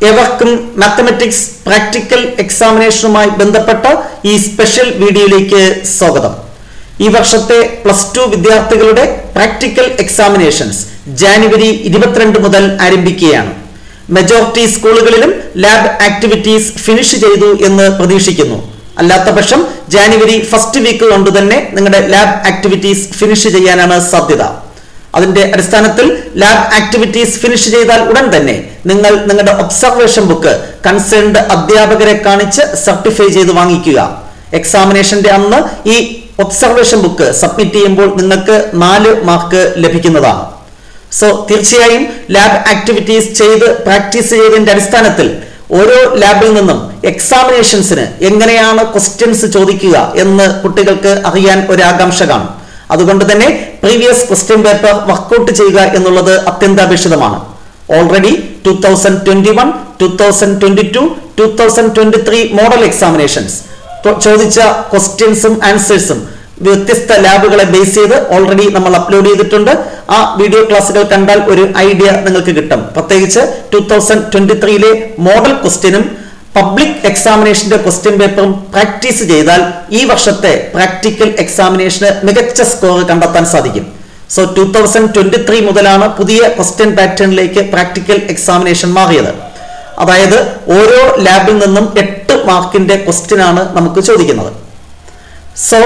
ഏവർക്കും mathematics practical എക്സാമിനേഷനുമായി ബന്ധപ്പെട്ട ഈ സ്പെഷ്യൽ വീഡിയോയിലേക്ക് സ്വാഗതം ഈ വർഷത്തെ പ്ലസ് ടു വിദ്യാർത്ഥികളുടെ പ്രാക്ടിക്കൽ എക്സാമിനേഷൻസ് ജാനുവരി ഇരുപത്തിരണ്ട് മുതൽ ആരംഭിക്കുകയാണ് മെജോറിറ്റി സ്കൂളുകളിലും ലാബ് ആക്ടിവിറ്റീസ് ഫിനിഷ് ചെയ്തു എന്ന് പ്രതീക്ഷിക്കുന്നു അല്ലാത്ത പക്ഷം ജാനുവരി ഫസ്റ്റ് വീക്ക് കൊണ്ട് തന്നെ നിങ്ങളുടെ ലാബ് ആക്ടിവിറ്റീസ് ഫിനിഷ് ചെയ്യാനാണ് സാധ്യത അതിന്റെ അടിസ്ഥാനത്തിൽ ലാബ് ആക്ടിവിറ്റീസ് ഫിനിഷ് ചെയ്താൽ ഉടൻ തന്നെ നിങ്ങൾ നിങ്ങളുടെ ഒബ്സർവേഷൻ ബുക്ക് കൺസേൺഡ് അധ്യാപകരെ കാണിച്ച് സർട്ടിഫൈ ചെയ്ത് വാങ്ങിക്കുക എക്സാമിനേഷന്റെ അന്ന് ഈ ഒബ്സർവേഷൻ ബുക്ക് സബ്മിറ്റ് ചെയ്യുമ്പോൾ നിങ്ങൾക്ക് നാല് മാർക്ക് ലഭിക്കുന്നതാണ് സോ തീർച്ചയായും ലാബ് ആക്ടിവിറ്റീസ് ചെയ്ത് പ്രാക്ടീസ് ചെയ്തതിന്റെ അടിസ്ഥാനത്തിൽ ഓരോ ലാബിൽ നിന്നും എക്സാമിനേഷൻസിന് എങ്ങനെയാണ് ക്വസ്റ്റ്യൻസ് ചോദിക്കുക എന്ന് കുട്ടികൾക്ക് അറിയാൻ ഒരു ആകാംക്ഷ കാണും അതുകൊണ്ട് തന്നെ പ്രീവിയസ് ക്വസ്റ്റ്യൻ പേപ്പർ വർക്കൗട്ട് ചെയ്യുക എന്നുള്ളത് അത്യന്താപേക്ഷിതമാണ് already two thousand twenty one two thousand twenty two two thousand twenty three model examinations ചോദിച്ച ക്വസ്റ്റ്യൻസും ആൻസേഴ്സും വ്യത്യസ്ത ലാബുകളെ ബേസ് ചെയ്ത് ഓൾറെഡി നമ്മൾ അപ്ലോഡ് ചെയ്തിട്ടുണ്ട് ആ വീഡിയോ ക്ലാസ്സുകൾ കണ്ടാൽ ഒരു ഐഡിയ നിങ്ങൾക്ക് കിട്ടും പ്രത്യേകിച്ച് ടൂ തൗസൻഡ് ട്വന്റി ത്രീയിലെ മോഡൽ ക്വസ്റ്റ്യനും പബ്ലിക് എക്സാമിനേഷന്റെ ക്വസ്റ്റ്യൻ പേപ്പറും പ്രാക്ടീസ് ചെയ്താൽ ഈ വർഷത്തെ പ്രാക്ടിക്കൽ എക്സാമിനേഷന് മികച്ച സ്കോർ കണ്ടെത്താൻ സാധിക്കും so two thousand twenty three മുതലാണ് പുതിയ ക്വസ്റ്റ്യൻ പാറ്റേണിലേക്ക് പ്രാക്ടിക്കൽ എക്സാമിനേഷൻ മാറിയത് അതായത് ഓരോ ലാബിൽ നിന്നും എട്ട് മാർക്കിന്റെ ക്വസ്റ്റ്യൻ ആണ് നമുക്ക് ചോദിക്കുന്നത് സോ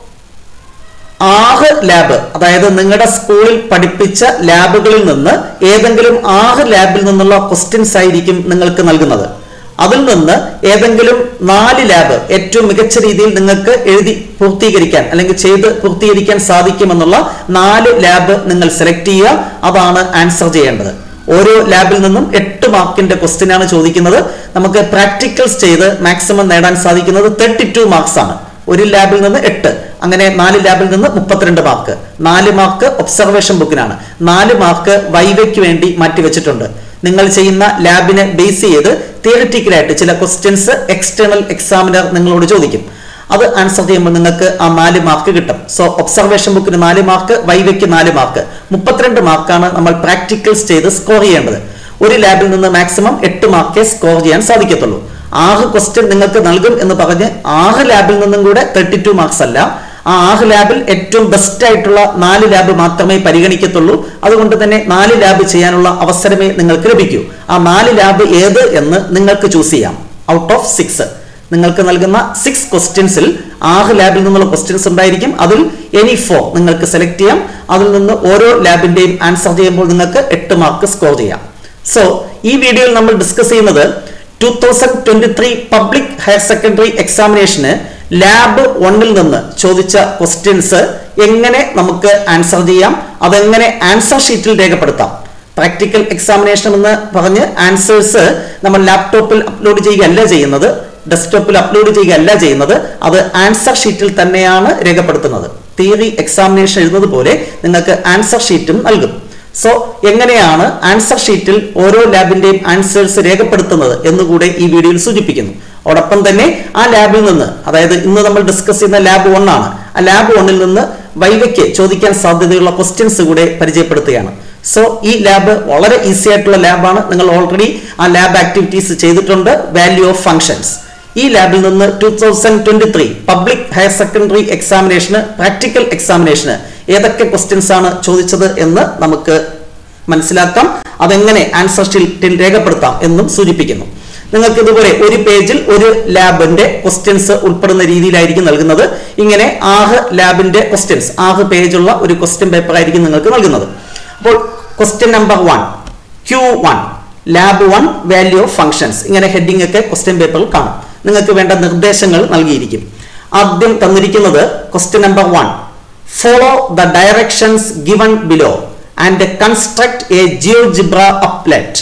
ആറ് ലാബ് അതായത് നിങ്ങളുടെ സ്കൂളിൽ പഠിപ്പിച്ച ലാബുകളിൽ നിന്ന് ഏതെങ്കിലും ആറ് ലാബിൽ നിന്നുള്ള ക്വസ്റ്റ്യൻസ് ആയിരിക്കും നിങ്ങൾക്ക് നൽകുന്നത് അതിൽ നിന്ന് ഏതെങ്കിലും നാല് ലാബ് ഏറ്റവും മികച്ച രീതിയിൽ നിങ്ങൾക്ക് എഴുതി പൂർത്തീകരിക്കാൻ അല്ലെങ്കിൽ ചെയ്ത് പൂർത്തീകരിക്കാൻ സാധിക്കുമെന്നുള്ള നാല് ലാബ് നിങ്ങൾ സെലക്ട് ചെയ്യുക അതാണ് ആൻസർ ചെയ്യേണ്ടത് ഓരോ ലാബിൽ നിന്നും എട്ട് മാർക്കിന്റെ ക്വസ്റ്റ്യൻ ആണ് ചോദിക്കുന്നത് നമുക്ക് പ്രാക്ടിക്കൽസ് ചെയ്ത് മാക്സിമം നേടാൻ സാധിക്കുന്നത് തേർട്ടി ടു മാർക്സ് ആണ് ഒരു ലാബിൽ നിന്ന് എട്ട് അങ്ങനെ നാല് ലാബിൽ നിന്ന് മുപ്പത്തിരണ്ട് മാർക്ക് നാല് മാർക്ക് ഒബ്സർവേഷൻ ബുക്കിനാണ് നാല് മാർക്ക് വൈവയ്ക്ക് വേണ്ടി മാറ്റിവെച്ചിട്ടുണ്ട് നിങ്ങൾ ചെയ്യുന്ന ലാബിനെ ബേസ് ചെയ്ത് തിയറിറ്റിക്കലായിട്ട് ചില ക്വസ്റ്റ്യൻസ് എക്സ്റ്റേണൽ എക്സാമിനർ നിങ്ങളോട് ചോദിക്കും അത് ആൻസർ ചെയ്യുമ്പോൾ നിങ്ങൾക്ക് ആ നാല് മാർക്ക് കിട്ടും സോ ഒബ്സർവേഷൻ ബുക്കിന് നാല് മാർക്ക് വൈവയ്ക്ക് നാല് മാർക്ക് മുപ്പത്തിരണ്ട് മാർക്കാണ് നമ്മൾ പ്രാക്ടിക്കൽസ് ചെയ്ത് സ്കോർ ചെയ്യേണ്ടത് ഒരു ലാബിൽ നിന്ന് മാക്സിമം എട്ട് മാർക്കേ സ്കോർ ചെയ്യാൻ സാധിക്കത്തുള്ളൂ ആറ് ക്വസ്റ്റ്യൻ നിങ്ങൾക്ക് നൽകും എന്ന് പറഞ്ഞ് ആറ് ലാബിൽ നിന്നും കൂടെ തേർട്ടി ടു മാർക്സ് അല്ല ആ ആറ് ലാബിൽ ഏറ്റവും ബെസ്റ്റ് ആയിട്ടുള്ള നാല് ലാബ് മാത്രമേ പരിഗണിക്കത്തുള്ളൂ അതുകൊണ്ട് തന്നെ നാല് ലാബ് ചെയ്യാനുള്ള അവസരമേ നിങ്ങൾക്ക് ലഭിക്കൂ ആ നാല് ലാബ് ഏത് എന്ന് നിങ്ങൾക്ക് ചൂസ് ചെയ്യാം ഔട്ട് ഓഫ് സിക്സ് നിങ്ങൾക്ക് നൽകുന്ന സിക്സ് ക്വസ്റ്റ്യൻസിൽ ആറ് ലാബിൽ നിന്നുള്ള ക്വസ്റ്റ്യൻസ് ഉണ്ടായിരിക്കും അതിൽ എനി ഫോർ നിങ്ങൾക്ക് സെലക്ട് ചെയ്യാം അതിൽ നിന്ന് ഓരോ ലാബിന്റെയും ആൻസർ ചെയ്യുമ്പോൾ നിങ്ങൾക്ക് എട്ട് മാർക്ക് സ്കോർ ചെയ്യാം സോ ഈ വീഡിയോയിൽ നമ്മൾ ഡിസ്കസ് ചെയ്യുന്നത് two thousand twenty three public higher secondary എക്സാമിനേഷന് ലാബ് വണ്ണിൽ നിന്ന് ചോദിച്ച ക്വസ്റ്റ്യൻസ് എങ്ങനെ നമുക്ക് ആൻസർ ചെയ്യാം അതെങ്ങനെ ആൻസർ ഷീറ്റിൽ രേഖപ്പെടുത്താം പ്രാക്ടിക്കൽ എക്സാമിനേഷൻ എന്ന് പറഞ്ഞ് ആൻസേഴ്സ് നമ്മൾ ലാപ്ടോപ്പിൽ അപ്ലോഡ് ചെയ്യുകയല്ല ചെയ്യുന്നത് ഡെസ്ക്ടോപ്പിൽ അപ്ലോഡ് ചെയ്യുകയല്ല ചെയ്യുന്നത് അത് ആൻസർ ഷീറ്റിൽ തന്നെയാണ് രേഖപ്പെടുത്തുന്നത് തിയറി എക്സാമിനേഷൻ എഴുതുന്നത് പോലെ നിങ്ങൾക്ക് ആൻസർ ഷീറ്റും നൽകും സോ എങ്ങനെയാണ് ആൻസർ ഷീറ്റിൽ ഓരോ ലാബിന്റെയും ആൻസേഴ്സ് രേഖപ്പെടുത്തുന്നത് എന്നുകൂടെ ഈ വീഡിയോയിൽ സൂചിപ്പിക്കുന്നു അതോടൊപ്പം തന്നെ ആ ലാബിൽ നിന്ന് അതായത് ഇന്ന് നമ്മൾ ഡിസ്കസ് ചെയ്യുന്ന ലാബ് വൺ ആണ് ആ ലാബ് വണ്ണിൽ നിന്ന് വൈവയ്ക്ക് ചോദിക്കാൻ സാധ്യതയുള്ള ക്വസ്റ്റ്യൻസ് കൂടെ പരിചയപ്പെടുത്തുകയാണ് സോ ഈ ലാബ് വളരെ ഈസി ആയിട്ടുള്ള ലാബാണ് നിങ്ങൾ ഓൾറെഡി ആ ലാബ് ആക്ടിവിറ്റീസ് ചെയ്തിട്ടുണ്ട് വാല്യൂ ഓഫ് ഫങ്ഷൻസ് ഈ ലാബിൽ നിന്ന് two thousand twenty three public higher secondary examination practical examination ഏതൊക്കെ ക്വസ്റ്റ്യൻസ് ആണ് ചോദിച്ചത് എന്ന് നമുക്ക് മനസ്സിലാക്കാം അതെങ്ങനെ ആൻസർ ഷീറ്റിൽ രേഖപ്പെടുത്താം എന്നും സൂചിപ്പിക്കുന്നു നിങ്ങൾക്ക് ഇതുപോലെ ഒരു പേജിൽ ഒരു ലാബിന്റെ ക്വസ്റ്റ്യൻസ് ഉൾപ്പെടുന്ന രീതിയിലായിരിക്കും നൽകുന്നത് ഇങ്ങനെ ആറ് ലാബിന്റെ ക്വസ്റ്റ്യൻസ് ആറ് പേജുള്ള ഒരു ക്വസ്റ്റ്യൻ പേപ്പർ ആയിരിക്കും നിങ്ങൾക്ക് നൽകുന്നത് അപ്പോൾ question number one Q one lab one value of functions ഇങ്ങനെ ഹെഡിംഗ് ഒക്കെ ക്വസ്റ്റ്യൻ പേപ്പറിൽ കാണും നിങ്ങൾക്ക് വേണ്ട നിർദ്ദേശങ്ങൾ നൽകിയിരിക്കും ആദ്യം തന്നിരിക്കുന്നത് question number one follow the directions given below and construct a GeoGebra applet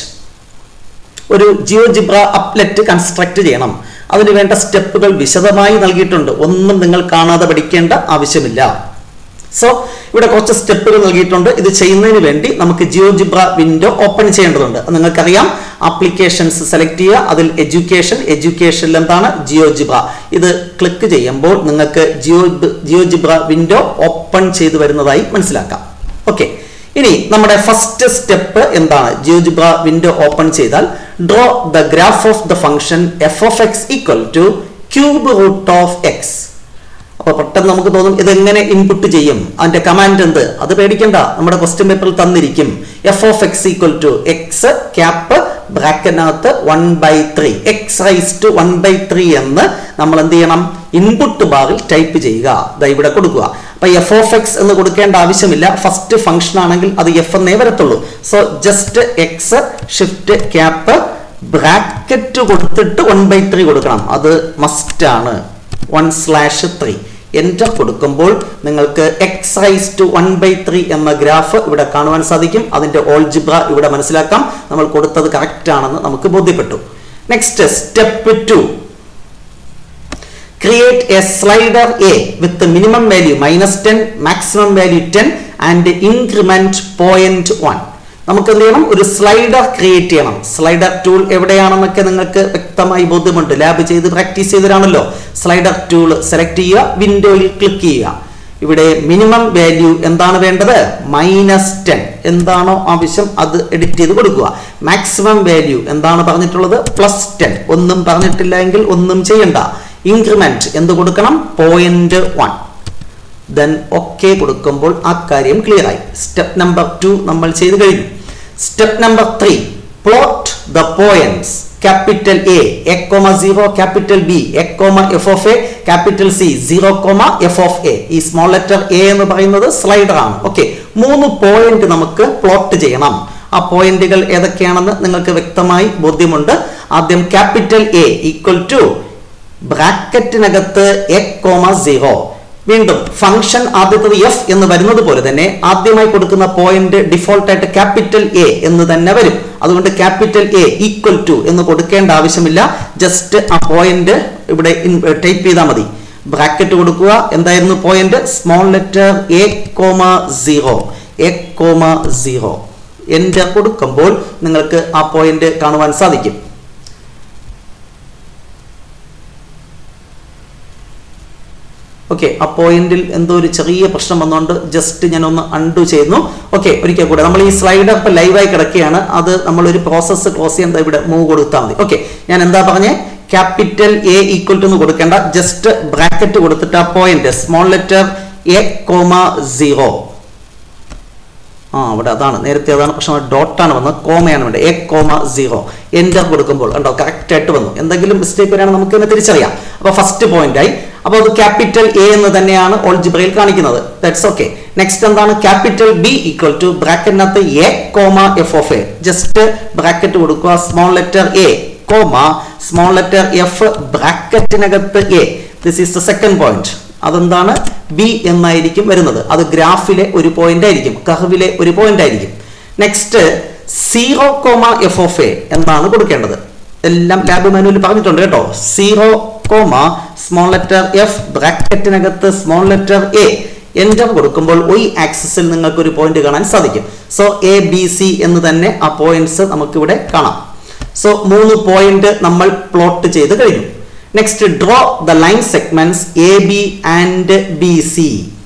ഒരു ജിയോജിബ്ര അപ്ലെറ്റ് കൺസ്ട്രക്ട് ചെയ്യണം അതിന് വേണ്ട സ്റ്റെപ്പുകൾ വിശദമായി നൽകിയിട്ടുണ്ട് ഒന്നും നിങ്ങൾ കാണാതെ പഠിക്കേണ്ട ആവശ്യമില്ല സോ ഇവിടെ കുറച്ച് സ്റ്റെപ്പുകൾ നൽകിയിട്ടുണ്ട് ഇത് ചെയ്യുന്നതിന് വേണ്ടി നമുക്ക് ജിയോജിബ്ര വിൻഡോ ഓപ്പൺ ചെയ്യേണ്ടതുണ്ട് അത് നിങ്ങൾക്കറിയാം ആപ്ലിക്കേഷൻസ് സെലക്ട് ചെയ്യുക അതിൽ എഡ്യൂക്കേഷൻ എഡ്യൂക്കേഷനിൽ എന്താണ് ജിയോജിബ്ര ഇത് ക്ലിക്ക് ചെയ്യുമ്പോൾ നിങ്ങൾക്ക് ജിയോ ജിയോജിബ്ര വിൻഡോ ഓപ്പൺ ചെയ്തു വരുന്നതായി മനസ്സിലാക്കാം ഓക്കെ ഇനി നമ്മുടെ ഫസ്റ്റ് സ്റ്റെപ്പ് എന്താണ് ജിയോജിബ്ര വിൻഡോ ഓപ്പൺ ചെയ്താൽ draw the graph of the function F of X equal to cube root of X അപ്പൊ പെട്ടെന്ന് നമുക്ക് തോന്നും ഇതെങ്ങനെ ഇൻപുട്ട് ചെയ്യും അതിന്റെ കമാൻഡ് എന്ത് അത് പേടിക്കണ്ട നമ്മുടെ ക്വസ്റ്റ്യൻ പേപ്പറിൽ തന്നിരിക്കും F of X equal to X cap ബ്രാക്കറ്റിനകത്ത് one by three X raise to one by three എന്ന് നമ്മൾ എന്ത് ചെയ്യണം ഇൻപുട്ട് ബാറിൽ ടൈപ്പ് ചെയ്യുക ദാ ഇവിടെ കൊടുക്കുക അപ്പൊ എഫ് ഓഫ് എക്സ് എന്ന് കൊടുക്കേണ്ട ആവശ്യമില്ല ഫസ്റ്റ് ഫംഗ്ഷൻ ആണെങ്കിൽ അത് എഫ് എന്നേ വരത്തുള്ളൂ so just X shift cap bracket കൊടുത്തിട്ട് വൺ ബൈ ത്രീ കൊടുക്കണം അത് മസ്റ്റ് ആണ് വൺ സ്ലാഷ് ത്രീ എൻ്റർ കൊടുക്കുമ്പോൾ നിങ്ങൾക്ക് X raise to one by three എന്ന ഗ്രാഫ് ഇവിടെ കാണുവാൻ സാധിക്കും അതിന്റെ ഓൾജിബ്ര ഇവിടെ മനസ്സിലാക്കാം നമ്മൾ കൊടുത്തത് കറക്റ്റ് ആണെന്ന് നമുക്ക് ബോധ്യപ്പെട്ടു next step to create a slider A with the minimum value minus 10, maximum value 10 and increment 0.1. നമുക്ക് എന്ത് ചെയ്യണം ഒരു സ്ലൈഡർ ക്രിയേറ്റ് ചെയ്യണം സ്ലൈഡർ ടൂൾ എവിടെയാണെന്നൊക്കെ നിങ്ങൾക്ക് വ്യക്തമായി ബോധ്യമുണ്ട് ലാബ് ചെയ്ത് പ്രാക്ടീസ് ചെയ്തതാണല്ലോ സ്ലൈഡർ ടൂൾ സെലക്ട് ചെയ്യുക വിൻഡോയിൽ ക്ലിക്ക് ചെയ്യുക ഇവിടെ മിനിമം വാല്യൂ എന്താണ് വേണ്ടത് മൈനസ് ടെൻ എന്താണോ ആവശ്യം അത് എഡിറ്റ് ചെയ്ത് കൊടുക്കുക മാക്സിമം വാല്യൂ എന്താണ് പറഞ്ഞിട്ടുള്ളത് പ്ലസ് ടെൻ ഒന്നും പറഞ്ഞിട്ടില്ല എങ്കിൽ ഒന്നും ചെയ്യണ്ട ഇൻക്രിമെന്റ് എന്ത് കൊടുക്കണം പോയിന്റ് വൺ ദെൻ ഓക്കെ കൊടുക്കുമ്പോൾ ആ കാര്യം ക്ലിയർ ആയി സ്റ്റെപ്പ് നമ്പർ ടു നമ്മൾ ചെയ്ത് കഴിഞ്ഞു step number three plot the points capital A A comma zero capital B A comma F of A capital C zero comma F of A ഈ small letter A എന്ന് പറയുന്നത് slider ആണ് okay മൂന്ന് point നമുക്ക് plot ചെയ്യണം ആ പോയിന്റുകൾ ഏതൊക്കെയാണെന്ന് നിങ്ങൾക്ക് വ്യക്തമായി ബോധ്യമുണ്ട് ആദ്യം ക്യാപിറ്റൽ എ ഈക്വൽ ടു ബ്രാക്കറ്റിനകത്ത് എ കോമ സീറോ വീണ്ടും ഫംഗ്ഷൻ ആദ്യത്തത് എഫ് എന്ന് വരുന്നത് പോലെ തന്നെ ആദ്യമായി കൊടുക്കുന്ന പോയിന്റ് ഡിഫോൾട്ട് ആയിട്ട് ക്യാപിറ്റൽ എ എന്ന് തന്നെ വരും അതുകൊണ്ട് ക്യാപിറ്റൽ എ ഈക്വൽ ടു എന്ന് കൊടുക്കേണ്ട ആവശ്യമില്ല ജസ്റ്റ് ആ പോയിന്റ് ഇവിടെ ടൈപ്പ് ചെയ്താൽ മതി ബ്രാക്കറ്റ് കൊടുക്കുക എന്തായിരുന്നു point small letter A comma zero A comma zero enter കൊടുക്കുമ്പോൾ നിങ്ങൾക്ക് ആ പോയിന്റ് കാണുവാൻ സാധിക്കും ഓക്കെ ആ പോയിന്റിൽ എന്തോ ഒരു ചെറിയ പ്രശ്നം വന്നുകൊണ്ട് ജസ്റ്റ് ഞാൻ ഒന്ന് അൺഡു ചെയ്യുന്നു ഓക്കെ ഒരിക്കൽ കൂടെ നമ്മൾ ഈ സ്ലൈഡർ ഇപ്പൊ ലൈവായി കിടക്കുകയാണ് അത് നമ്മൾ ഒരു പ്രോസസ്സ് ക്ലോസ് ചെയ്യാൻ ദാ ഇവിടെ മൂവ് കൊടുത്താൽ മതി ഓക്കെ ഞാൻ എന്താ പറഞ്ഞേ ക്യാപിറ്റൽ എ ഈക്വൽ ടു എന്ന് കൊടുക്കേണ്ട ജസ്റ്റ് ബ്രാക്കറ്റ് കൊടുത്തിട്ട് ആ point small letter A comma zero ആ അവിടെ അതാണ് നേരത്തെ അതാണ് പ്രശ്നം ഡോട്ടാണ് വന്നത് കോമയാണ് വേണ്ടത് എ കോമ സീറോ എൻ്റർ കൊടുക്കുമ്പോൾ കണ്ടോ കറക്റ്റ് ആയിട്ട് വന്നു എന്തെങ്കിലും മിസ്റ്റേക്ക് വരാണെങ്കിൽ നമുക്ക് തന്നെ തിരിച്ചറിയാം അപ്പോൾ ഫസ്റ്റ് പോയിന്റ് ആയി അപ്പോൾ അത് ക്യാപിറ്റൽ എ എന്ന് തന്നെയാണ് ഓൾജിബ്രയിൽ കാണിക്കുന്നത് ദാറ്റ്സ് ഓക്കെ നെക്സ്റ്റ് എന്താണ് ക്യാപിറ്റൽ ബി ഈക്വൽ ടു ബ്രാക്കറ്റിനകത്ത് A comma F of A just bracket കൊടുക്കുക small letter A comma small letter F ബ്രാക്കറ്റിനകത്ത് A this is the second point അതെന്താണ് ബി എന്നായിരിക്കും വരുന്നത് അത് ഗ്രാഫിലെ ഒരു പോയിന്റ് ആയിരിക്കും കർവിലെ ഒരു പോയിന്റ് ആയിരിക്കും next zero comma F of A എന്നാണ് കൊടുക്കേണ്ടത് എല്ലാം ലാബ് മാനുവലിൽ പറഞ്ഞിട്ടുണ്ട് കേട്ടോ zero comma small letter F ബ്രാക്കറ്റിനകത്ത് സ്മോൾ ലെറ്റർ എ എൻ്റർ കൊടുക്കുമ്പോൾ y ആക്സിസിൽ നിങ്ങൾക്ക് ഒരു പോയിന്റ് കാണാൻ സാധിക്കും സോ എ ബി സി എന്ന് തന്നെ ആ പോയിന്റ്സ് നമുക്കിവിടെ കാണാം സോ മൂന്ന് പോയിന്റ് നമ്മൾ പ്ലോട്ട് ചെയ്ത് കഴിഞ്ഞു next draw the line segments A B and B C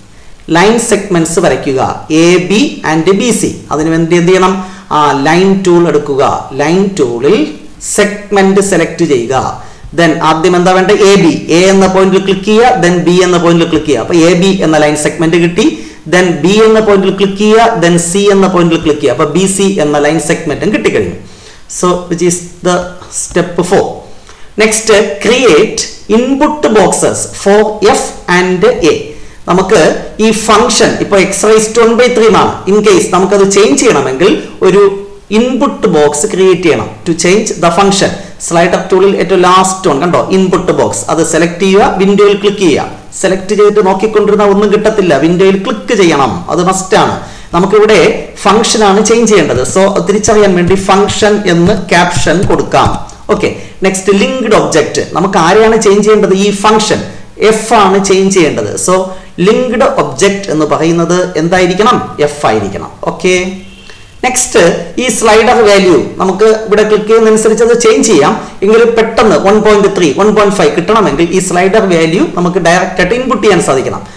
line segments വരയ്ക്കുക A B and B C അതിന് വേണ്ടി എന്ത് ചെയ്യണം ആ ലൈൻ ടൂൾ എടുക്കുക ലൈൻ ടൂളിൽ സെഗ്മെന്റ് സെലക്ട് ചെയ്യുക ദെൻ ആദ്യം എന്താ വേണ്ടത് എ ബി എ എന്ന പോയിന്റിൽ ക്ലിക്ക് ചെയ്യുക ദെൻ ബി എന്ന പോയിന്റിൽ ക്ലിക്ക് ചെയ്യുക അപ്പൊ എ ബി എന്ന ലൈൻ സെഗ്മെന്റ് കിട്ടി ദെൻ ബി എന്ന പോയിന്റിൽ ക്ലിക്ക് ചെയ്യുക ദെൻ സി എന്ന പോയിന്റിൽ ക്ലിക്ക് ചെയ്യുക അപ്പൊ ബി സി എന്ന ലൈൻ സെഗ്മെന്റും കിട്ടിക്കഴിഞ്ഞു so which is the step four next create input boxes for F and A നമുക്ക് ഈ ഫംഗ്ഷൻ ഇപ്പോൾ X raise to one by three ആണ് ഇൻ കേസ് നമുക്കത് ചേഞ്ച് ചെയ്യണമെങ്കിൽ ഒരു ഇൻപുട്ട് ബോക്സ് ക്രിയേറ്റ് ചെയ്യണം to change the function slider ടൂളിൽ ഏറ്റവും ലാസ്റ്റ് വൺ കണ്ടോ ഇൻപുട്ട് ബോക്സ് അത് സെലക്ട് ചെയ്യുക വിൻഡോയിൽ ക്ലിക്ക് ചെയ്യുക സെലക്ട് ചെയ്തിട്ട് നോക്കിക്കൊണ്ടിരുന്ന ഒന്നും കിട്ടത്തില്ല വിൻഡോയിൽ ക്ലിക്ക് ചെയ്യണം അത് മസ്റ്റ് ആണ് നമുക്കിവിടെ ഫംഗ്ഷൻ ആണ് ചേഞ്ച് ചെയ്യേണ്ടത് സോ തിരിച്ചറിയാൻ വേണ്ടി ഫംഗ്ഷൻ എന്ന് ക്യാപ്ഷൻ കൊടുക്കാം ഓക്കെ നെക്സ്റ്റ് ലിങ്ക്ഡ് ഒബ്ജക്റ്റ് നമുക്ക് ആരെയാണ് ചേഞ്ച് ചെയ്യേണ്ടത് ഈ ഫംഗ്ഷൻ എഫ് ആണ് ചേഞ്ച് ചെയ്യേണ്ടത് സോ ലിങ്ക്ഡ് ഒബ്ജക്റ്റ് എന്ന് പറയുന്നത് എന്തായിരിക്കണം എഫ് ആയിരിക്കണം ഓക്കെ നെക്സ്റ്റ് ഈ സ്ലൈഡർ വാല്യൂ നമുക്ക് ഇവിടെ ക്ലിക്ക് ചെയ്യുന്നതനുസരിച്ച് അത് ചേഞ്ച് ചെയ്യാം എങ്കിലും പെട്ടെന്ന് one point three one point five കിട്ടണമെങ്കിൽ ഈ സ്ലൈഡർ വാല്യൂ നമുക്ക് ഡയറക്റ്റ് ആയിട്ട് ഇൻപുട്ട് ചെയ്യാൻ സാധിക്കണം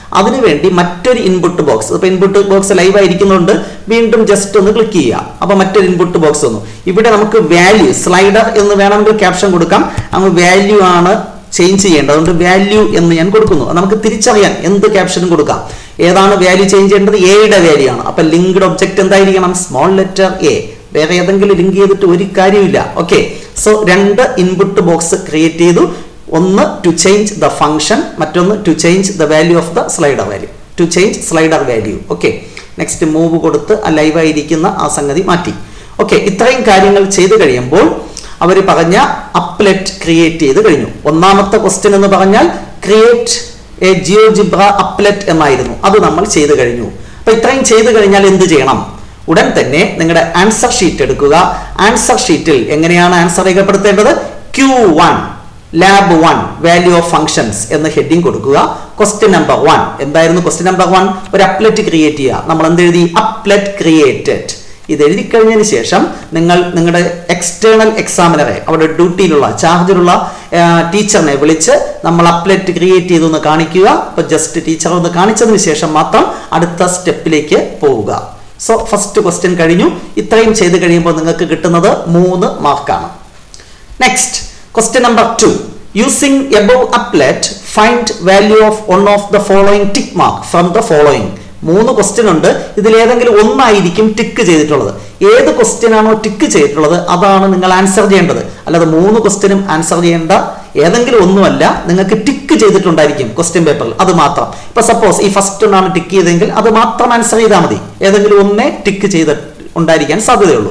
അതിനുവേണ്ടി മറ്റൊരു ഇൻപുട്ട് ബോക്സ് ഇപ്പൊ ഇൻപുട്ട് ബോക്സ് ലൈവ് ആയിരിക്കുന്നുണ്ട് വീണ്ടും ജസ്റ്റ് ഒന്ന് ക്ലിക്ക് ചെയ്യുക അപ്പൊ മറ്റൊരു ഇൻപുട്ട് ബോക്സ് വന്നു ഇവിടെ നമുക്ക് വാല്യൂ സ്ലൈഡർ എന്ന് വേണമെങ്കിൽ ക്യാപ്ഷൻ കൊടുക്കാം അങ്ങ് വാല്യൂ ആണ് ചേഞ്ച് ചെയ്യേണ്ടത് അതുകൊണ്ട് വാല്യൂ എന്ന് ഞാൻ കൊടുക്കുന്നു അത് നമുക്ക് തിരിച്ചറിയാൻ എന്ത് ക്യാപ്ഷനും കൊടുക്കാം ഏതാണ് വാല്യൂ ചേഞ്ച് ചെയ്യേണ്ടത് എയുടെ വാല്യൂ ആണ് അപ്പൊ ലിങ്ക്ഡ് ഒബ്ജക്റ്റ് എന്തായിരിക്കണം സ്മോൾ ലെറ്റർ എ വേറെ ഏതെങ്കിലും ലിങ്ക് ചെയ്തിട്ട് ഒരു കാര്യമില്ല ഓക്കെ സോ രണ്ട് ഇൻപുട്ട് ബോക്സ് ക്രിയേറ്റ് ചെയ്തു ഒന്ന് ടു ചേഞ്ച് ദ ഫംഗ്ഷൻ മറ്റൊന്ന് to change the value of the slider value to change slider value okay next move കൊടുത്ത് ആ ലൈവായിരിക്കുന്ന ആ സംഗതി മാറ്റി ഓക്കെ ഇത്രയും കാര്യങ്ങൾ ചെയ്തു കഴിയുമ്പോൾ അവർ പറഞ്ഞ അപ്ലെറ്റ് ക്രിയേറ്റ് ചെയ്ത് കഴിഞ്ഞു ഒന്നാമത്തെ ക്വസ്റ്റ്യൻ എന്ന് പറഞ്ഞാൽ ക്രിയേറ്റ് എ ജിയോജിബ്ര അപ്ലെറ്റ് എന്നായിരുന്നു അത് നമ്മൾ ചെയ്തു കഴിഞ്ഞു അപ്പൊ ഇത്രയും ചെയ്തു കഴിഞ്ഞാൽ എന്ത് ചെയ്യണം ഉടൻ തന്നെ നിങ്ങളുടെ ആൻസർ ഷീറ്റ് എടുക്കുക ആൻസർ ഷീറ്റിൽ എങ്ങനെയാണ് ആൻസർ രേഖപ്പെടുത്തേണ്ടത് Q one lab one value of functions എന്ന് ഹെഡിങ് കൊടുക്കുക ക്വസ്റ്റ്യൻ നമ്പർ വൺ എന്തായിരുന്നു ക്വസ്റ്റ്യൻ നമ്പർ വൺ ഒരു അപ്ലെറ്റ് ക്രിയേറ്റ് ചെയ്യുക നമ്മൾ എന്ത് എഴുതി അപ്ലെറ്റ് ക്രിയേറ്റഡ് ഇത് എഴുതി കഴിഞ്ഞതിന് ശേഷം നിങ്ങൾ നിങ്ങളുടെ എക്സ്റ്റേണൽ എക്സാമിനറെ അവിടെ ഡ്യൂട്ടിയിലുള്ള ചാർജിലുള്ള ടീച്ചറിനെ വിളിച്ച് നമ്മൾ അപ്ലെറ്റ് ക്രിയേറ്റ് ചെയ്തൊന്ന് കാണിക്കുക അപ്പൊ ജസ്റ്റ് ടീച്ചർ ഒന്ന് കാണിച്ചതിന് ശേഷം മാത്രം അടുത്ത സ്റ്റെപ്പിലേക്ക് പോവുക സോ ഫസ്റ്റ് ക്വസ്റ്റ്യൻ കഴിഞ്ഞു ഇത്രയും ചെയ്ത് കഴിയുമ്പോൾ നിങ്ങൾക്ക് കിട്ടുന്നത് മൂന്ന് മാർക്കാണ് next question number two using above applet find value of one of the following tick mark from the following മൂന്ന് ക്വസ്റ്റ്യൻ ഉണ്ട് ഇതിൽ ഏതെങ്കിലും ഒന്നായിരിക്കും ടിക്ക് ചെയ്തിട്ടുള്ളത് ഏത് ക്വസ്റ്റ്യൻ ആണോ ടിക്ക് ചെയ്തിട്ടുള്ളത് അതാണ് നിങ്ങൾ ആൻസർ ചെയ്യേണ്ടത് അല്ലാതെ മൂന്ന് ക്വസ്റ്റ്യനും ആൻസർ ചെയ്യേണ്ട ഏതെങ്കിലും ഒന്നുമല്ല നിങ്ങൾക്ക് ടിക്ക് ചെയ്തിട്ടുണ്ടായിരിക്കും ക്വസ്റ്റ്യൻ പേപ്പറിൽ അത് മാത്രം ഇപ്പൊ സപ്പോസ് ഈ ഫസ്റ്റ് ഒന്നാണ് ടിക്ക് ചെയ്തെങ്കിൽ അത് മാത്രം ആൻസർ ചെയ്താൽ മതി ഏതെങ്കിലും ഒന്നേ ടിക്ക് ചെയ്ത് ഉണ്ടായിരിക്കാൻ സാധ്യതയുള്ളൂ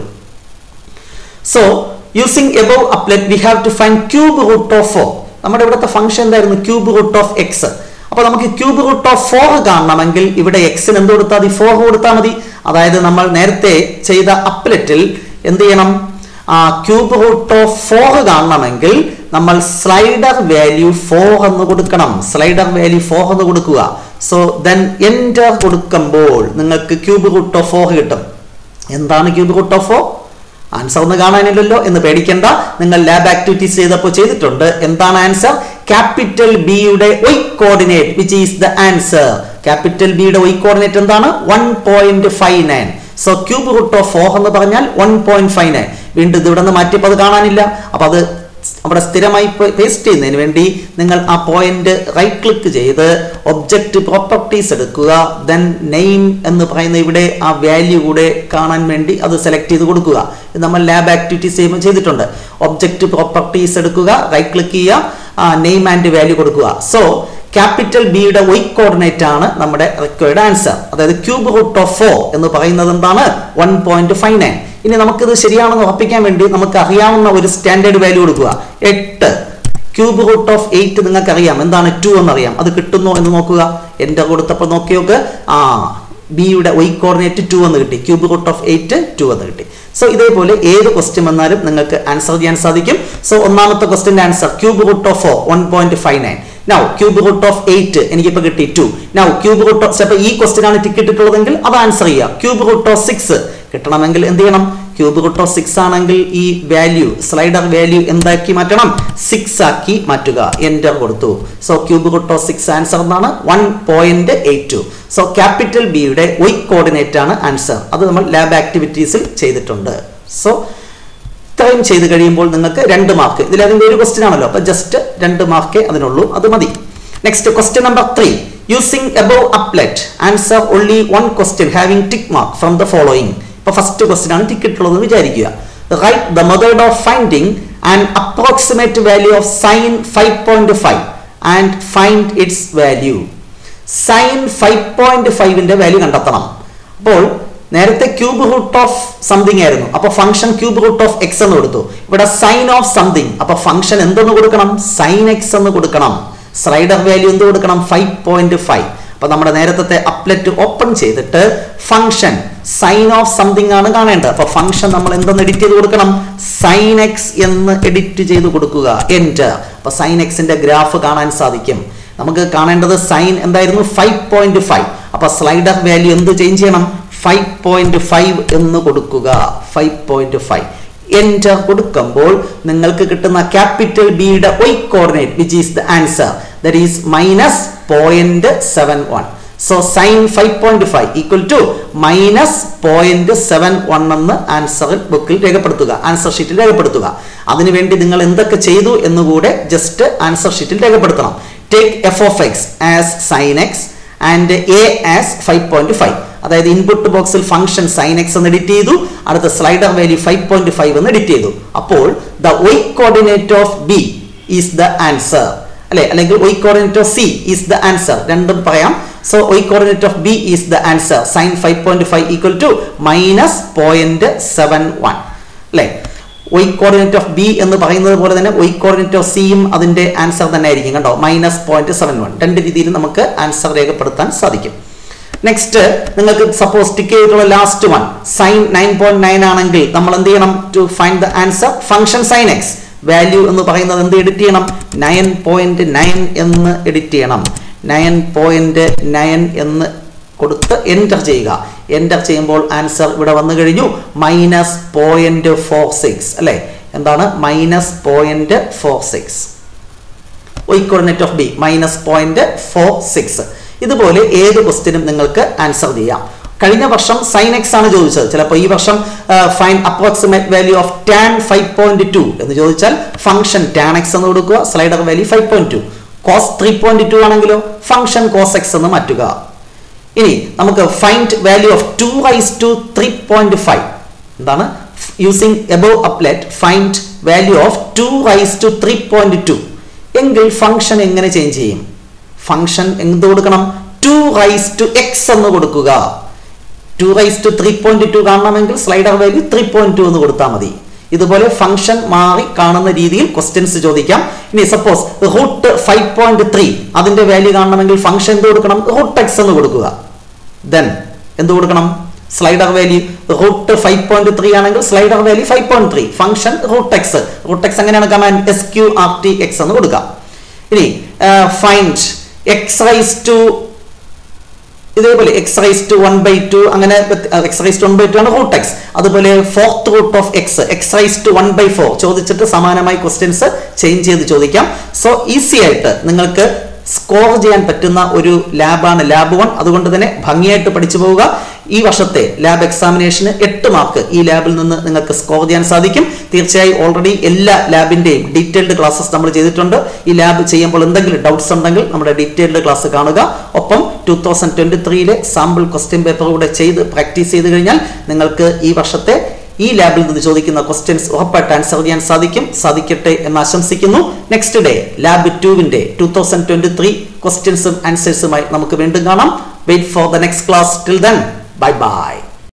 so using above applet we have to find cube root of four നമ്മുടെ ഇവിടുത്തെ ഫംഗ്ഷൻ എന്തായിരുന്നു ക്യൂബ് റൂട്ട് ഓഫ് എക്സ് അപ്പൊ നമുക്ക് ക്യൂബ് റൂട്ട് ഓഫ് ഫോർ കാണണമെങ്കിൽ ഇവിടെ എക്സിന് എന്ത് കൊടുത്താൽ മതി ഫോർ കൊടുത്താൽ മതി അതായത് നമ്മൾ നേരത്തെ ചെയ്ത അപ്ലെറ്റിൽ എന്ത് ചെയ്യണം ക്യൂബ് റൂട്ട് ഓഫ് ഫോർ കാണണമെങ്കിൽ നമ്മൾ സ്ലൈഡർ വാല്യൂ ഫോർ എന്ന് കൊടുക്കണം സ്ലൈഡർ വാല്യൂ ഫോർ എന്ന് കൊടുക്കുക സോ ദെൻ എൻറ്റർ കൊടുക്കുമ്പോൾ നിങ്ങൾക്ക് ക്യൂബ് റൂട്ട് ഓഫ് ഫോർ കിട്ടും എന്താണ് cube root of four answer ഒന്ന് കാണാനില്ലല്ലോ എന്ന് പേടിക്കേണ്ട നിങ്ങൾ ലാബ് ആക്ടിവിറ്റീസ് ചെയ്തപ്പോൾ ചെയ്തിട്ടുണ്ട് എന്താണ് ആൻസർ ക്യാപിറ്റൽ ബിയുടെ Y coordinate which is the answer capital ബിയുടെ വൈ കോർഡിനേറ്റ് എന്താണ് one point five nine so cube root of four എന്ന് പറഞ്ഞാൽ വൺ പോയിന്റ് ഫൈവ് നയൻ വീണ്ടും ഇത് ഇവിടെ നിന്ന് മാറ്റിയപ്പോൾ അത് കാണാനില്ല അപ്പൊ അത് അവിടെ സ്ഥിരമായി പേസ്റ്റ് ചെയ്യുന്നതിന് വേണ്ടി നിങ്ങൾ ആ പോയിന്റ് റൈറ്റ് ക്ലിക്ക് ചെയ്ത് ഒബ്ജക്റ്റ് പ്രോപ്പർട്ടീസ് എടുക്കുക ദെൻ നെയിം എന്ന് പറയുന്ന ഇവിടെ ആ വാല്യൂ കൂടെ കാണാൻ വേണ്ടി അത് സെലക്ട് ചെയ്ത് കൊടുക്കുക ഇത് നമ്മൾ ലാബ് ആക്ടിവിറ്റീസ് ചെയ്യുമ്പോൾ ചെയ്തിട്ടുണ്ട് ഒബ്ജക്റ്റ് പ്രോപ്പർട്ടീസ് എടുക്കുക റൈറ്റ് ക്ലിക്ക് ചെയ്യുക നെയിം ആൻഡ് വാല്യൂ കൊടുക്കുക സോ ക്യാപിറ്റൽ ബിയുടെ വൈ കോർഡിനേറ്റ് ആണ് നമ്മുടെ റിക്വയർഡ് ആൻസർ അതായത് ക്യൂബ് റൂട്ട് ഓഫ് ഫോർ എന്ന് പറയുന്നത് എന്താണ് വൺ പോയിന്റ് ഫൈവ് നയൻ ഇനി നമുക്കിത് ശരിയാണെന്ന് ഉറപ്പിക്കാൻ വേണ്ടി നമുക്ക് അറിയാവുന്ന ഒരു സ്റ്റാൻഡേർഡ് വാല്യൂ കൊടുക്കുക എട്ട് ക്യൂബ് റൂട്ട് ഓഫ് എയ്റ്റ് നിങ്ങൾക്ക് അറിയാം എന്താണ് ടു എന്നറിയാം അത് കിട്ടുന്നോ എന്ന് നോക്കുക എൻ്റെ കൊടുത്തപ്പോൾ നോക്കി നോക്ക് ആ ബിയുടെ വൈ കോർഡിനേറ്റ് ടു എന്ന് കിട്ടി cube root of eight two എന്ന് കിട്ടി സോ ഇതേപോലെ ഏത് ക്വസ്റ്റ്യൻ വന്നാലും നിങ്ങൾക്ക് ആൻസർ ചെയ്യാൻ സാധിക്കും സോ ഒന്നാമത്തെ ക്വസ്റ്റ്യൻ്റെ answer cube root of four one point five nine now cube root of eight എനിക്കിപ്പോൾ കിട്ടി two now cube root of ചിലപ്പോൾ ഈ ക്വസ്റ്റ്യൻ ആണ് ടിക്കറ്റ് ഇട്ടുള്ളതെങ്കിൽ അത് ആൻസർ ചെയ്യുക ക്യൂബ് റൂട്ട് ഓഫ് സിക്സ് കിട്ടണമെങ്കിൽ എന്ത് ചെയ്യണം ക്യൂബ് റൂട്ട് ഓഫ് സിക്സ് ആണെങ്കിൽ ഈ വാല്യൂ സ്ലൈഡർ വാല്യൂ എന്താക്കി മാറ്റണം സിക്സ് ആക്കി മാറ്റുക എൻ്റർ കൊടുത്തു so cube root of six answer എന്നാണ് one point eight two so capital ബിയുടെ വൈ കോർഡിനേറ്റ് ആണ് ആൻസർ അത് നമ്മൾ ലാബ് ആക്ടിവിറ്റീസിൽ ചെയ്തിട്ടുണ്ട് സോ ഇത്രയും ചെയ്ത് കഴിയുമ്പോൾ നിങ്ങൾക്ക് രണ്ട് മാർക്ക് ഇതിലേതെങ്കിലും ഒരു ക്വസ്റ്റ്യൻ ആണല്ലോ അപ്പൊ ജസ്റ്റ് രണ്ട് മാർക്കേ അതിനുള്ളൂ അത് മതി next question number three using above applet answer only one question having tick mark from the following ഇപ്പൊ ഫസ്റ്റ് ക്വസ്റ്റ്യൻ ആണ് ടിക്കറ്റ് ഉള്ളതെന്ന് വിചാരിക്കുക write the method of finding and approximate value of sine five point five and find its value sine five point ഫൈവിന്റെ value കണ്ടെത്തണം അപ്പോൾ നേരത്തെ cube root of something ആയിരുന്നു അപ്പൊ function cube root of X എന്ന് കൊടുത്തു ഇവിടെ സൈൻ ഓഫ് സംതിങ് അപ്പൊ ഫംഗ്ഷൻ എന്തെന്ന് കൊടുക്കണം സൈൻ എക്സ് എന്ന് കൊടുക്കണം സ്ലൈഡർ വാല്യൂ എന്ത് കൊടുക്കണം ഫൈവ് പോയിന്റ് ഫൈവ് അപ്പൊ നമ്മുടെ നേരത്തെ അപ്ലെറ്റ് ഓപ്പൺ ചെയ്തിട്ട് ഫംഗ്ഷൻ സൈൻ ഓഫ് സംതിങ് ആണ് കാണേണ്ടത് അപ്പൊ ഫംഗ്ഷൻ നമ്മൾ എന്തെന്ന് എഡിറ്റ് ചെയ്ത് കൊടുക്കണം സൈൻ എക്സ് എന്ന് എഡിറ്റ് ചെയ്ത് കൊടുക്കുക എൻറ്റർ അപ്പൊ സൈൻ എക്സിന്റെ ഗ്രാഫ് കാണാൻ സാധിക്കും നമുക്ക് കാണേണ്ടത് സൈൻ എന്തായിരുന്നു ഫൈവ് പോയിന്റ് ഫൈവ് അപ്പൊ സ്ലൈഡർ വാല്യൂ എന്ത് ചേഞ്ച് ചെയ്യണം ഫൈവ് പോയിന്റ് ഫൈവ് എന്ന് കൊടുക്കുക ഫൈവ് പോയിന്റ് ഫൈവ് എൻറ്റർ കൊടുക്കുമ്പോൾ നിങ്ങൾക്ക് കിട്ടുന്ന ക്യാപിറ്റൽ ബിയുടെ Y coordinate which is the answer that is minus point seven one so sine five point five equal to minus point seven one എന്ന് ആൻസറിൽ ബുക്കിൽ രേഖപ്പെടുത്തുക ആൻസർ ഷീറ്റിൽ രേഖപ്പെടുത്തുക അതിനുവേണ്ടി നിങ്ങൾ എന്തൊക്കെ ചെയ്തു എന്നുകൂടെ ജസ്റ്റ് ആൻസർ ഷീറ്റിൽ രേഖപ്പെടുത്തണം take F of X as sine X and A as five point five അതായത് ഇൻപുട്ട് ബോക്സിൽ ഫംഗ്ഷൻ സൈൻ എക്സ് എന്ന് എഡിറ്റ് ചെയ്തു അടുത്ത slider value five point five എന്ന് എഡിറ്റ് ചെയ്തു അപ്പോൾ the Y coordinate of B is the answer അല്ലെ അല്ലെങ്കിൽ Y coordinate of C is the answer രണ്ടും പറയാം so Y coordinate of B is the answer sine five point five equal to minus point seven one അല്ലെ Y coordinate of B എന്ന് പറയുന്നത് പോലെ തന്നെ Y coordinate of സിയും അതിന്റെ answer തന്നെ ആയിരിക്കും കണ്ടോ മൈനസ് പോയിന്റ് സെവൻ വൺ രണ്ട് രീതിയിൽ നമുക്ക് ആൻസർ രേഖപ്പെടുത്താൻ സാധിക്കും നെക്സ്റ്റ് നിങ്ങൾക്ക് സപ്പോസ് ടിക്ക് ചെയ്തിട്ടുള്ള last one sine nine point nine ആണെങ്കിൽ നമ്മൾ എന്ത് ചെയ്യണം to find the answer function sine X value എന്ന് പറയുന്നത് എന്ത് എഡിറ്റ് ചെയ്യണം നയൻ പോയിന്റ് നയൻ എന്ന് എഡിറ്റ് ചെയ്യണം നയൻ പോയിന്റ് നയൻ എന്ന് കൊടുത്ത് എൻ്റർ ചെയ്യുക എൻ്റർ ചെയ്യുമ്പോൾ ആൻസർ ഇവിടെ വന്നു കഴിഞ്ഞു മൈനസ് പോയിന്റ് ഫോർ സിക്സ് അല്ലേ എന്താണ് minus point four six y coordinate of B minus point four six ഇതുപോലെ ഏത് ക്വസ്റ്റിനും നിങ്ങൾക്ക് ആൻസർ ചെയ്യാം കഴിഞ്ഞ വർഷം സൈൻ എക്സ് ആണ് ചോദിച്ചത് ചിലപ്പോൾ ഈ വർഷം find approximate value of tan five point two എന്ന് ചോദിച്ചാൽ ഫംഗ്ഷൻ ടാൻ എക്സ് എന്ന് കൊടുക്കുക slider value five point two cos three point two ആണെങ്കിലോ ഫംഗ്ഷൻ കോസ് എക്സ് എന്ന് മാറ്റുക ഇനി നമുക്ക് find value of two raise to three point five എന്താണ് using above applet find value of two raise to three point two എങ്കിൽ function എങ്ങനെ change ചെയ്യും function എന്ത് കൊടുക്കണം ടു റൈസ് ടു എക്സ് എന്ന് കൊടുക്കുക two raise to three point two കാണണമെങ്കിൽ slider value three point two എന്ന് കൊടുത്താൽ മതി ഇതുപോലെ ഫംഗ്ഷൻ മാറി കാണുന്ന രീതിയിൽ ക്വസ്റ്റ്യൻസ് ചോദിക്കാം ഇനി suppose root five point three അതിന്റെ വാല്യൂ കാണണമെങ്കിൽ ഫംഗ്ഷൻ എന്ത് കൊടുക്കണം റൂട്ട് എക്സ് എന്ന് കൊടുക്കുക ദെൻ എന്ത് കൊടുക്കണം slider value root five point three ആണെങ്കിൽ slider value five point three function root X root X എങ്ങനെയാണ് command S Q R T X എന്ന് കൊടുക്കാം ഇനി ഫൈൻഡ് എക്സ് റൈസ് ടു ഇതേപോലെ X raise to one by two അങ്ങനെ X raise to one by two ആണ് root X അതുപോലെ fourth root of X X raise to one by four ചോദിച്ചിട്ട് സമാനമായി questions change ചെയ്ത് ചോദിക്കാം സോ ഈസി ആയിട്ട് നിങ്ങൾക്ക് സ്കോർ ചെയ്യാൻ പറ്റുന്ന ഒരു ലാബാണ് ലാബ് വൺ അതുകൊണ്ട് തന്നെ ഭംഗിയായിട്ട് പഠിച്ചു പോവുക ഈ വർഷത്തെ ലാബ് എക്സാമിനേഷന് എട്ട് മാർക്ക് ഈ ലാബിൽ നിന്ന് നിങ്ങൾക്ക് സ്കോർ ചെയ്യാൻ സാധിക്കും തീർച്ചയായും ഓൾറെഡി എല്ലാ ലാബിന്റെയും ഡീറ്റെയിൽഡ് ക്ലാസ്സസ് നമ്മൾ ചെയ്തിട്ടുണ്ട് ഈ ലാബ് ചെയ്യുമ്പോൾ എന്തെങ്കിലും ഡൗട്ട്സ് ഉണ്ടെങ്കിൽ നമ്മുടെ ഡീറ്റെയിൽഡ് ക്ലാസ് കാണുക ഒപ്പം ടൂ തൗസൻഡ് ട്വന്റി ത്രീയിലെ സാമ്പിൾ ക്വസ്റ്റ്യൻ പേപ്പർ കൂടെ ചെയ്ത് പ്രാക്ടീസ് ചെയ്ത് കഴിഞ്ഞാൽ നിങ്ങൾക്ക് ഈ വർഷത്തെ ഈ ലാബിൽ നിന്ന് ചോദിക്കുന്ന ക്വസ്റ്റ്യൻസ് ഉറപ്പായിട്ട് ആൻസർ ചെയ്യാൻ സാധിക്കും സാധിക്കട്ടെ എന്ന് ആശംസിക്കുന്നു നെക്സ്റ്റ് ഡേ ലാബ് ടുവിന്റെ ടൂ തൗസൻഡ് ട്വന്റി ത്രീ ക്വസ്റ്റ്യൻസും ആൻസേഴ്സുമായി നമുക്ക് വീണ്ടും കാണാം wait for the next class till then bye by